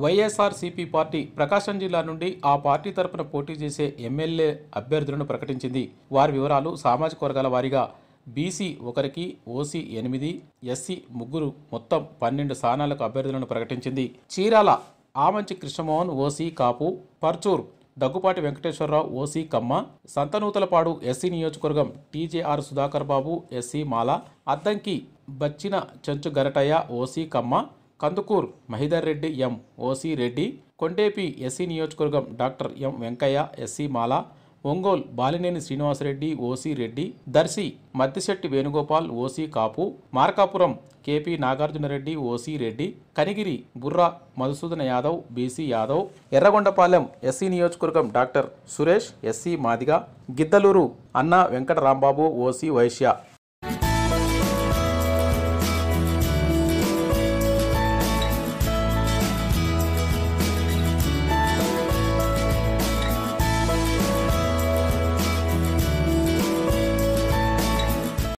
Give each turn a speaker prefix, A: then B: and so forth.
A: YSRCP party ప్రకాశం జిల్లా నుండి ఆ పార్టీ తరపున పోటీ చేసే ఎమ్మెల్యే అభ్యర్థులను ప్రకటించింది వారి వివరాలు సామాజిక వర్గాల వారీగా బీసీ ఒకరికి ఓసీ ఎనిమిది ఎస్సీ ముగ్గురు మొత్తం పన్నెండు స్థానాలకు అభ్యర్థులను ప్రకటించింది Chirala Amanchi Krishnamohan OC Kapu Parchur Daggubati Venkateswararao OC Kamma Santhanuthalapadu SC నియోజకవర్గం TJR Sudhakar Babu SC Mala Addanki Bachina Chenchu Garataiah OC Kamma Kandukur Mahidhar Reddy M OC Reddy Kondepi SC నియోజకవర్గం doctor M Venkaiah SC Mala Ongole Balineni Srinivasareddy OC Reddy Darsi Maddisetty Venugopal OC Kapu Markapuram KP Nagarjunareddy OC Reddy Kanigiri Burra Madhusudhana Yadav BC Yadav Yerragondapalem SC నియోజకవర్గం doctor Suresh SC Madiga Giddalur Anna Venkata Rambabu OC Vysya